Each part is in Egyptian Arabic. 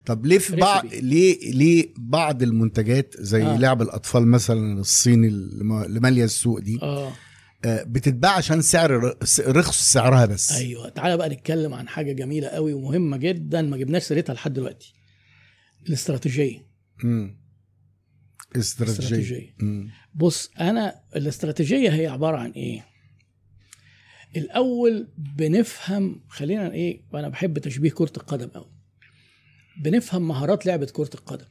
طب ليه في بعض Recipe. ليه ليه بعض المنتجات زي آه. آه. لعب الاطفال مثلا الصيني اللي ما- اللي ماليه السوق دي اه آه بتتباع عشان سعر ر- رخص سعرها بس ايوه تعالى بقى نتكلم عن حاجه جميله قوي ومهمه جدا ما جبناش سيرتها لحد دلوقتي الاستراتيجيه امم استراتيجيه استراتيجية. مم. بص انا الاستراتيجيه هي عباره عن ايه الاول بنفهم خلينا ايه وانا بحب تشبيه كره القدم قوي بنفهم مهارات لعبه كره القدم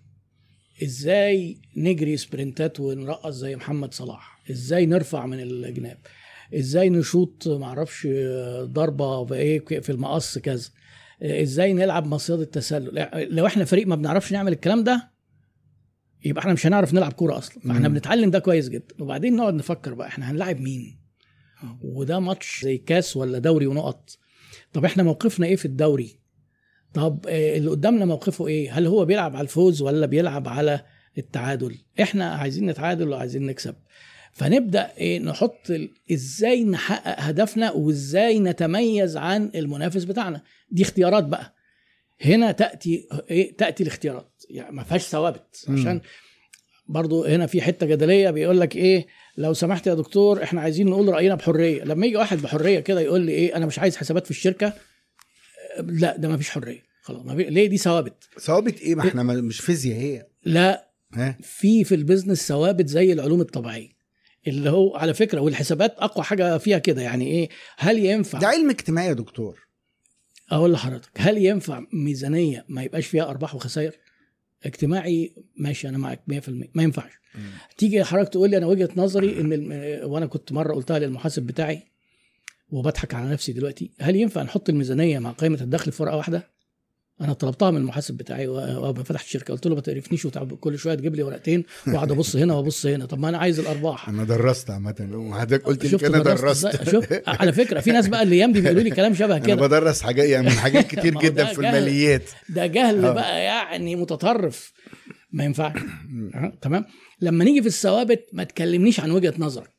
ازاي نجري سبرنتات ونرقص زي محمد صلاح ازاي نرفع من الجناب ازاي نشوط معرفش ضربه بايه في المقص كذا ازاي نلعب مصيدة التسلل لو احنا فريق ما بنعرفش نعمل الكلام ده يبقى احنا مش هنعرف نلعب كوره اصلا فاحنا مم. بنتعلم ده كويس جدا وبعدين نقعد نفكر بقى احنا هنلاعب مين وده ماتش زي كاس ولا دوري ونقط طب احنا موقفنا ايه في الدوري طب آه، اللي قدامنا موقفه ايه هل هو بيلعب على الفوز ولا بيلعب على التعادل احنا عايزين نتعادل وعايزين نكسب فنبدا ايه نحط ال- ازاي نحقق هدفنا وازاي نتميز عن المنافس بتاعنا دي اختيارات بقى هنا تاتي ايه تاتي الاختيارات يعني ما فيهاش ثوابت مم. عشان برضو هنا في حته جدليه بيقول لك ايه لو سمحت يا دكتور احنا عايزين نقول راينا بحريه لما يجي واحد بحريه كده يقول لي ايه انا مش عايز حسابات في الشركه آه، لا ده ما فيش حريه خلاص ما في... ليه دي ثوابت ثوابت ايه ما احنا ما- مش فيزياء هي لا ها في في البيزنس ثوابت زي العلوم الطبيعيه اللي هو على فكره والحسابات اقوى حاجه فيها كده يعني ايه هل ينفع ده علم اجتماعي يا دكتور اقول لحضرتك هل ينفع ميزانيه ما يبقاش فيها ارباح وخسائر اجتماعي ماشي انا معاك 100% ما ينفعش تيجي حضرتك تقول لي انا وجهه نظري ان الم... وانا كنت مره قلتها للمحاسب بتاعي وبضحك على نفسي دلوقتي هل ينفع نحط الميزانيه مع قائمه الدخل في ورقه واحده انا طلبتها من المحاسب بتاعي واول ما فتحت الشركه قلت له ما تقرفنيش وتعب كل شويه تجيب لي ورقتين واقعد ابص هنا وابص هنا طب ما انا عايز الارباح انا درست عامه وحضرتك قلت لي شفت انا درست درست إزاي؟ شوف على فكره في ناس بقى الايام دي بيقولوا لي كلام شبه انا كده بدرس حاجات يعني من حاجات كتير ما هو جدا ده في جهل. الماليات ده جهل آه. بقى يعني متطرف ما ينفعش أه، تمام لما نيجي في الثوابت ما تكلمنيش عن وجهه نظرك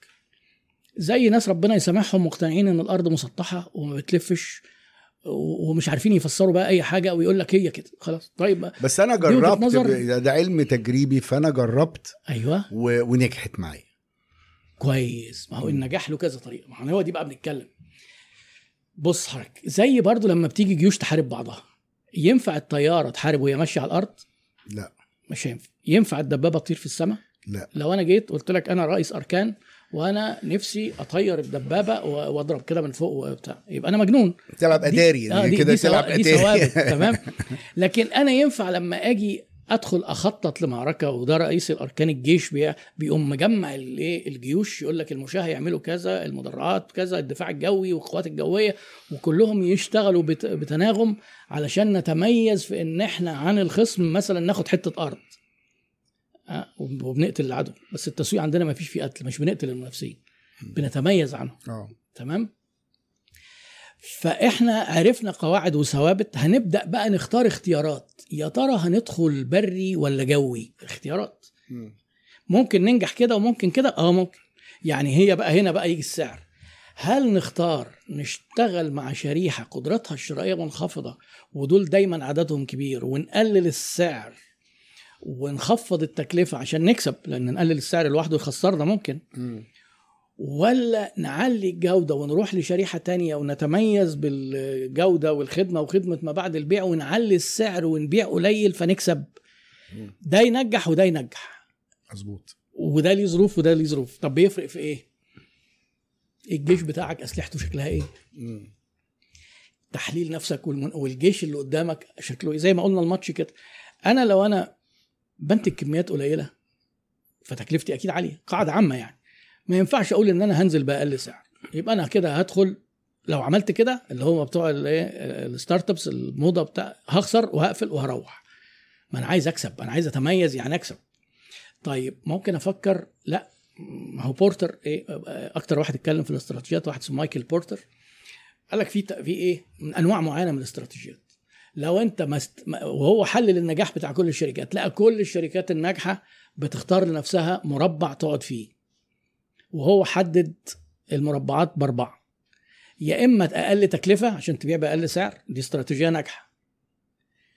زي ناس ربنا يسامحهم مقتنعين ان الارض مسطحه وما بتلفش و- ومش عارفين يفسروا بقى اي حاجه ويقول لك هي كده خلاص طيب بقى. بس انا دي وجهة جربت نظر. ب- ده, ده علم تجريبي فانا جربت ايوه و... ونجحت معايا كويس ما هو النجاح له كذا طريقه ما هو دي بقى بنتكلم بص حضرتك زي برضو لما بتيجي جيوش تحارب بعضها ينفع الطياره تحارب وهي ماشيه على الارض لا مش هينفع ينفع الدبابه تطير في السماء لا لو انا جيت قلت لك انا رئيس اركان وانا نفسي اطير الدبابه و- واضرب كده من فوق وبتاع يبقى انا مجنون تلعب دي- اداري آه، يعني دي- كده دي تلعب سوا- دي اداري ثوابت تمام لكن انا ينفع لما اجي ادخل اخطط لمعركه وده رئيس الاركان الجيش بي- بيقوم مجمع الايه الجيوش يقول لك المشاه هيعملوا كذا المدرعات كذا الدفاع الجوي والقوات الجويه وكلهم يشتغلوا بت- بتناغم علشان نتميز في ان احنا عن الخصم مثلا ناخد حته ارض آه، وب- وبنقتل العدو بس التسويق عندنا ما فيش فيه قتل مش بنقتل المنافسين بنتميز عنهم اه تمام فاحنا عرفنا قواعد وثوابت هنبدا بقى نختار اختيارات يا ترى هندخل بري ولا جوي اختيارات مم. ممكن ننجح كده وممكن كده اه ممكن يعني هي بقى هنا بقى يجي السعر هل نختار نشتغل مع شريحة قدرتها الشرائية منخفضة ودول دايما عددهم كبير ونقلل السعر ونخفض التكلفة عشان نكسب لأن نقلل السعر لوحده يخسرنا ممكن مم. ولا نعلي الجودة ونروح لشريحة تانية ونتميز بالجودة والخدمة وخدمة ما بعد البيع ونعلي السعر ونبيع قليل فنكسب مم. ده ينجح وده ينجح مظبوط وده ليه ظروف وده ليه ظروف طب بيفرق في ايه الجيش بتاعك اسلحته شكلها ايه مم. تحليل نفسك والمن... والجيش اللي قدامك شكله ايه زي ما قلنا الماتش كده انا لو انا بنتج كميات قليله فتكلفتي اكيد عاليه قاعده عامه يعني ما ينفعش اقول ان انا هنزل باقل سعر يبقى انا كده هدخل لو عملت كده اللي هم بتوع الايه الستارت ابس الموضه بتاع هخسر وهقفل وهروح ما انا عايز اكسب انا عايز اتميز يعني اكسب طيب ممكن افكر لا ما هو بورتر ايه اكتر واحد اتكلم في الاستراتيجيات واحد اسمه مايكل بورتر قال لك في في ايه من انواع معينه من الاستراتيجيات لو انت مست... وهو حلل النجاح بتاع كل الشركات لقى كل الشركات الناجحه بتختار لنفسها مربع تقعد فيه وهو حدد المربعات باربعه يا اما اقل تكلفه عشان تبيع باقل سعر دي استراتيجيه ناجحه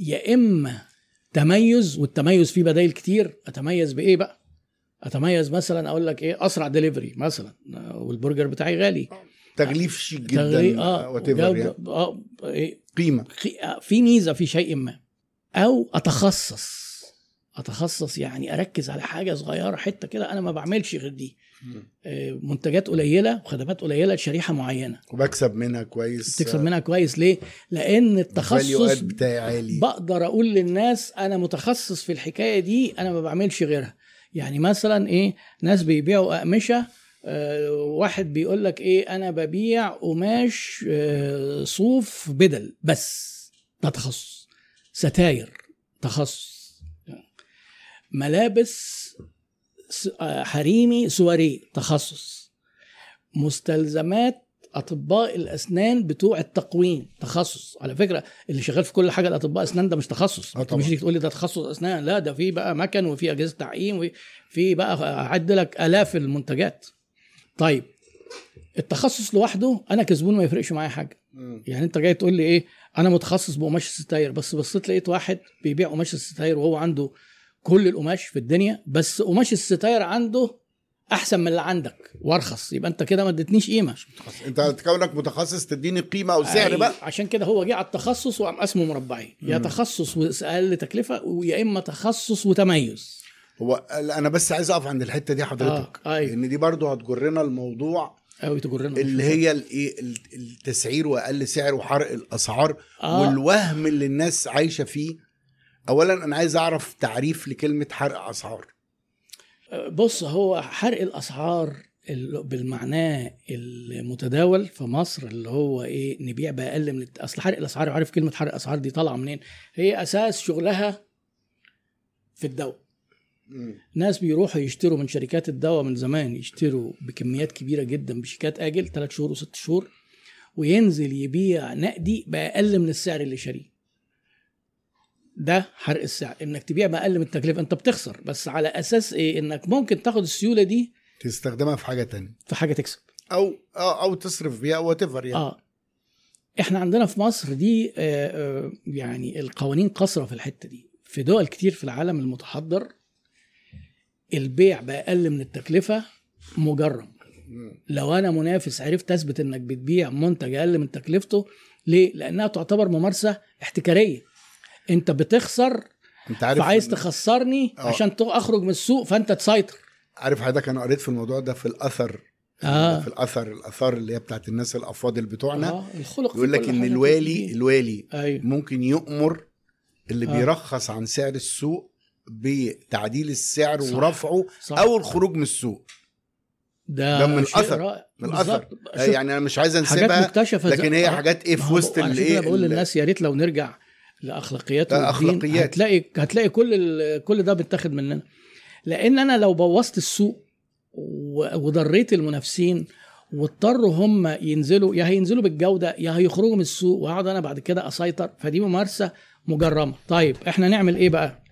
يا اما تميز والتميز فيه بدايل كتير اتميز بايه بقى اتميز مثلا اقول لك ايه اسرع دليفري مثلا والبرجر بتاعي غالي تغليف شيك تغلي- جدا اه وات ايفر يعني. جودة- اه إيه، قيمه خي- آه، في ميزه في شيء ما او اتخصص اتخصص يعني اركز على حاجه صغيره حته كده انا ما بعملش غير دي آه، منتجات قليله وخدمات قليله لشريحه معينه وبكسب منها كويس تكسب منها كويس ليه لان الفاليو التخصص اد بتاعي عالي بقدر اقول للناس انا متخصص في الحكايه دي انا ما بعملش غيرها يعني مثلا ايه ناس بيبيعوا اقمشه آه، واحد بيقول لك ايه انا ببيع قماش آه، صوف بدل بس ده تخصص ستاير تخصص ملابس س- آه، حريمي سواري تخصص مستلزمات اطباء الاسنان بتوع التقويم تخصص على فكره اللي شغال في كل حاجه الاطباء اسنان ده مش تخصص آه انت طبعا. مش تيجي تقول لي ده تخصص اسنان لا ده في بقى مكن وفي اجهزه تعقيم وفي بقى اعد لك الاف المنتجات طيب التخصص لوحده انا كزبون ما يفرقش معايا حاجه مم. يعني انت جاي تقول لي ايه انا متخصص بقماش الستاير بس بصيت لقيت واحد بيبيع قماش الستاير وهو عنده كل القماش في الدنيا بس قماش الستاير عنده احسن من اللي عندك وارخص يبقى انت كده ما اديتنيش قيمه انت كونك متخصص تديني قيمه او سعر أيوة، بقى عشان كده هو جه على التخصص وقام قسمه مربعين يا تخصص واقل تكلفه ويا اما تخصص وتميز هو انا بس عايز اقف عند الحته دي حضرتك آه، أيوة. لان دي برضو هتجرنا الموضوع قوي تجرنا اللي هي الايه التسعير واقل سعر وحرق الاسعار آه. والوهم اللي الناس عايشه فيه اولا انا عايز اعرف تعريف لكلمه حرق اسعار بص هو حرق الاسعار ال- بالمعناه المتداول في مصر اللي هو ايه نبيع باقل من الت- اصل حرق الاسعار عارف كلمه حرق اسعار دي طالعه منين هي اساس شغلها في الدواء ناس بيروحوا يشتروا من شركات الدواء من زمان يشتروا بكميات كبيره جدا بشيكات اجل 3 شهور وست شهور وينزل يبيع نقدي باقل من السعر اللي شاريه ده حرق السعر انك تبيع باقل من التكلفه انت بتخسر بس على اساس ايه انك ممكن تاخد السيوله دي تستخدمها في حاجه تانية في حاجه تكسب او او, أو تصرف بيها وات ايفر يعني اه احنا عندنا في مصر دي آه آه يعني القوانين قصرة في الحتة دي في دول كتير في العالم المتحضر البيع بأقل من التكلفة مجرم مم. لو انا منافس عرفت اثبت انك بتبيع منتج اقل من تكلفته ليه لانها تعتبر ممارسه احتكاريه انت بتخسر انت عارف فعايز تخسرني آه. عشان تو- اخرج من السوق فانت تسيطر عارف حضرتك انا قريت في الموضوع ده في الاثر آه. في الاثر الاثار اللي هي بتاعت الناس الافاضل بتوعنا اه الخلق في يقول لك كل ان حاجة الوالي بتيجي. الوالي ايوه ممكن يؤمر اللي آه. بيرخص عن سعر السوق بتعديل السعر صح. ورفعه صح. او الخروج من السوق ده, ده من شيء الأثر. رائع. من الاثر بالظبط. آه، شوف، يعني انا مش عايز حاجات انسبها مكتشفه زي- لكن هي آه. حاجات ايه ما في هو وسط عشان الايه كده بقول ال- للناس يا ريت لو نرجع لاخلاقيات لا، والدين أخلاقيات. هتلاقي هتلاقي كل ال- كل ده بيتاخد مننا لان انا لو بوظت السوق و- وضريت المنافسين واضطروا هم ينزلوا يا هينزلوا بالجوده يا هيخرجوا من السوق واقعد انا بعد كده اسيطر فدي ممارسه مجرمه طيب احنا نعمل ايه بقى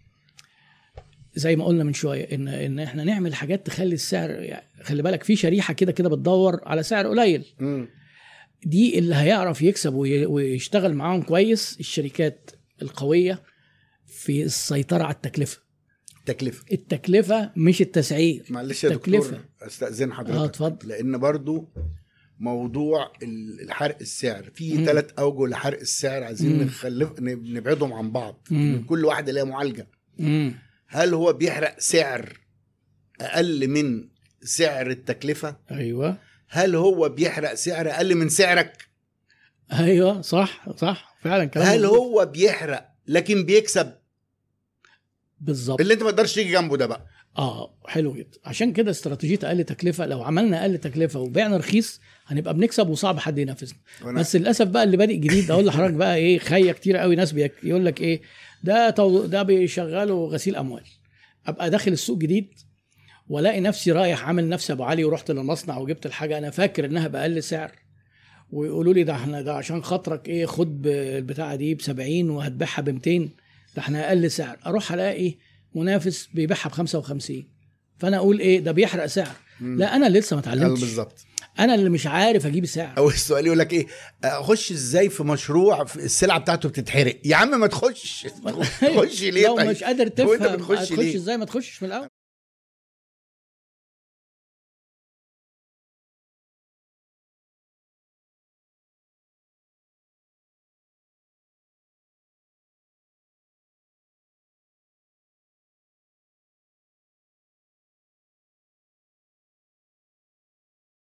زي ما قلنا من شويه ان ان احنا نعمل حاجات تخلي السعر يعني خلي بالك في شريحه كده كده بتدور على سعر قليل مم. دي اللي هيعرف يكسب وي- ويشتغل معاهم كويس الشركات القويه في السيطره على التكلفه تكلفه التكلفه مش التسعير معلش يا تكلفة. دكتور استاذن اه حضرتك اتفضل لان برضو موضوع ال- الحرق السعر في مم. ثلاث اوجه لحرق السعر عايزين مم. نخلف نب- نبعدهم عن بعض مم. كل واحده ليها معالجه امم هل هو بيحرق سعر اقل من سعر التكلفه ايوه هل هو بيحرق سعر اقل من سعرك ايوه صح صح فعلا كلام هل مظبوط. هو بيحرق لكن بيكسب بالظبط اللي انت ما تقدرش تيجي جنبه ده بقى اه حلو جدا عشان كده استراتيجيه اقل تكلفه لو عملنا اقل تكلفه وبعنا رخيص هنبقى بنكسب وصعب حد ينافسنا وأنا- بس للاسف بقى اللي بادئ جديد اقول لحضرتك بقى ايه خيه كتير قوي ناس بيك يقول لك ايه ده تو ده بيشغلوا غسيل اموال ابقى داخل السوق جديد والاقي نفسي رايح عامل نفسي ابو علي ورحت للمصنع وجبت الحاجه انا فاكر انها باقل سعر ويقولوا لي ده احنا ده عشان خاطرك ايه خد ب- البتاعه دي ب 70 وهتبيعها ب 200 ده احنا اقل سعر اروح الاقي منافس بيبيعها ب 55 فانا اقول ايه ده بيحرق سعر لا انا لسه ما أيوة اتعلمتش بالظبط انا اللي مش عارف اجيب سعر اول السؤال يقول لك ايه اخش ازاي في مشروع في السلعه بتاعته بتتحرق يا عم ما تخش تخش ليه لو طيب مش قادر وانت تفهم بتخش هتخش ليه ازاي ما تخشش من الاول